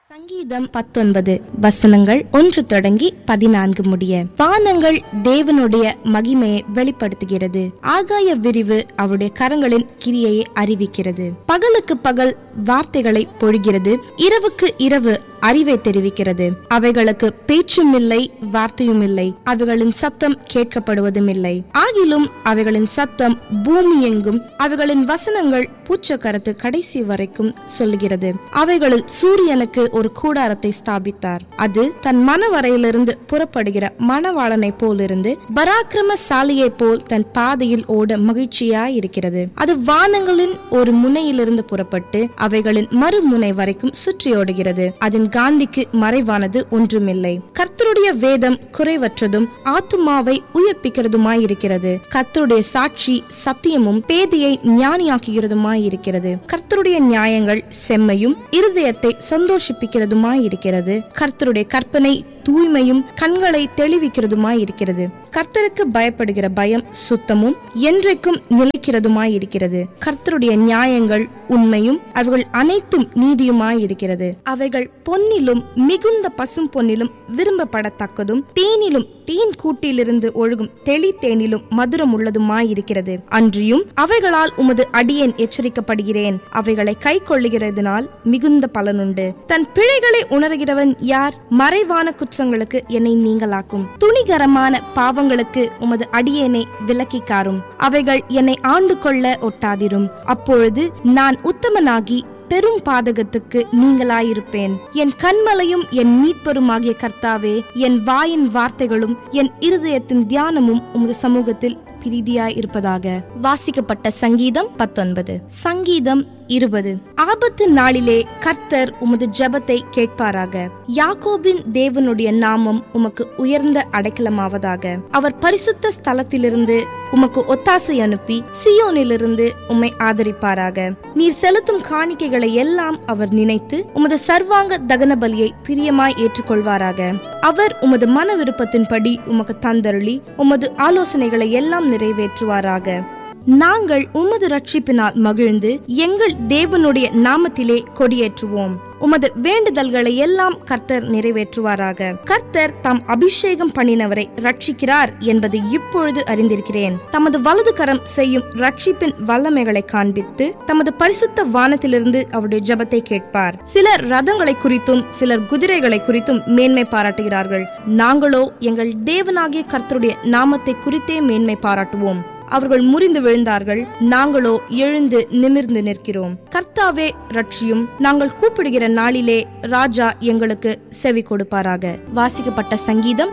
சங்கீதம் பத்தொன்பது வசனங்கள் ஒன்று தொடங்கி பதினான்கு முடிய வானங்கள் தேவனுடைய மகிமையை வெளிப்படுத்துகிறது ஆகாய விரிவு அவருடைய கரங்களின் கிரியையை அறிவிக்கிறது பகலுக்கு பகல் வார்த்தைகளை பொழிகிறது இரவுக்கு இரவு அறிவை தெரிவிக்கிறது அவைகளுக்கு பேச்சும் இல்லை வார்த்தையும் இல்லை அவைகளின் சத்தம் கேட்கப்படுவதும் இல்லை ஆகிலும் அவைகளின் சத்தம் பூமி எங்கும் அவைகளின் வசனங்கள் பூச்சக்கரத்து கடைசி வரைக்கும் சொல்லுகிறது அவைகளில் சூரியனுக்கு ஒரு கூடாரத்தை ஸ்தாபித்தார் அது தன் மனவரையிலிருந்து புறப்படுகிற மணவாளனை போலிருந்து பராக்கிரமசாலியை போல் தன் பாதையில் ஓட மகிழ்ச்சியாய் இருக்கிறது அது வானங்களின் ஒரு முனையிலிருந்து புறப்பட்டு அவைகளின் மறுமுனை வரைக்கும் சுற்றியோடுகிறது அதன் காந்திக்கு மறைவானது ஒன்றுமில்லை கர்த்தருடைய வேதம் குறைவற்றதும் ஆத்துமாவை உயிர்ப்பிக்கிறதுமாயிருக்கிறது கர்த்தருடைய சாட்சி சத்தியமும் பேதையை ஞானியாக்குகிறதுமாயிருக்கிறது கர்த்தருடைய நியாயங்கள் செம்மையும் இருதயத்தை சந்தோஷிப்பிக்கிறதுமாயிருக்கிறது கர்த்தருடைய கற்பனை தூய்மையும் கண்களை தெளிவிக்கிறதுமாயிருக்கிறது கர்த்தருக்கு பயப்படுகிற பயம் சுத்தமும் என்றைக்கும் நிலைக்கிறதுமாயிருக்கிறது கர்த்தருடைய நியாயங்கள் உண்மையும் அவைகள் அனைத்தும் நீதியுமாயிருக்கிறது அவைகள் பொன்னிலும் மிகுந்த பசும் பொன்னிலும் விரும்பப்படத்தக்கதும் தேனிலும் தேன் கூட்டிலிருந்து ஒழுகும் தெளி தேனிலும் மதுரம் உள்ளதுமாயிருக்கிறது அன்றியும் அவைகளால் உமது அடியேன் எச்சரிக்கப்படுகிறேன் அவைகளை கை கொள்ளுகிறதினால் மிகுந்த பலனுண்டு தன் பிழைகளை உணர்கிறவன் யார் மறைவான குற்றங்களுக்கு என்னை நீங்களாக்கும் துணிகரமான பாவங்களுக்கு உமது அடியேனை விலக்கிக்காரும் அவைகள் என்னை ஆண்டு கொள்ள ஒட்டாதிரும் அப்பொழுது நான் உத்தமனாகி பெரும் பாதகத்துக்கு நீங்களாயிருப்பேன் என் கண்மலையும் என் மீட்பருமாகிய கர்த்தாவே என் வாயின் வார்த்தைகளும் என் இருதயத்தின் தியானமும் உமது சமூகத்தில் பிரீதியாய் இருப்பதாக வாசிக்கப்பட்ட சங்கீதம் பத்தொன்பது சங்கீதம் இருபது ஆபத்து நாளிலே கர்த்தர் உமது ஜெபத்தை கேட்பாராக யாக்கோபின் தேவனுடைய நாமம் உமக்கு உயர்ந்த அடைக்கலமாவதாக அவர் பரிசுத்த ஸ்தலத்திலிருந்து உமக்கு ஒத்தாசை அனுப்பி சியோனிலிருந்து உம்மை ஆதரிப்பாராக நீர் செலுத்தும் காணிக்கைகளை எல்லாம் அவர் நினைத்து உமது சர்வாங்க தகன பலியை பிரியமாய் ஏற்றுக்கொள்வாராக அவர் உமது மன விருப்பத்தின்படி உமக்கு தந்தருளி உமது ஆலோசனைகளை எல்லாம் நிறைவேற்றுவாராக நாங்கள் உமது ரட்சிப்பினால் மகிழ்ந்து எங்கள் தேவனுடைய நாமத்திலே கொடியேற்றுவோம் உமது வேண்டுதல்களை எல்லாம் கர்த்தர் நிறைவேற்றுவாராக கர்த்தர் தாம் அபிஷேகம் பண்ணினவரை ரட்சிக்கிறார் என்பதை இப்பொழுது அறிந்திருக்கிறேன் தமது வலது கரம் செய்யும் ரட்சிப்பின் வல்லமைகளை காண்பித்து தமது பரிசுத்த வானத்திலிருந்து அவருடைய ஜபத்தை கேட்பார் சிலர் ரதங்களை குறித்தும் சிலர் குதிரைகளை குறித்தும் மேன்மை பாராட்டுகிறார்கள் நாங்களோ எங்கள் தேவனாகிய கர்த்தருடைய நாமத்தை குறித்தே மேன்மை பாராட்டுவோம் அவர்கள் முறிந்து விழுந்தார்கள் நாங்களோ எழுந்து நிமிர்ந்து நிற்கிறோம் கர்த்தாவே ரட்சியும் நாங்கள் கூப்பிடுகிற நாளிலே ராஜா எங்களுக்கு செவி கொடுப்பாராக வாசிக்கப்பட்ட சங்கீதம்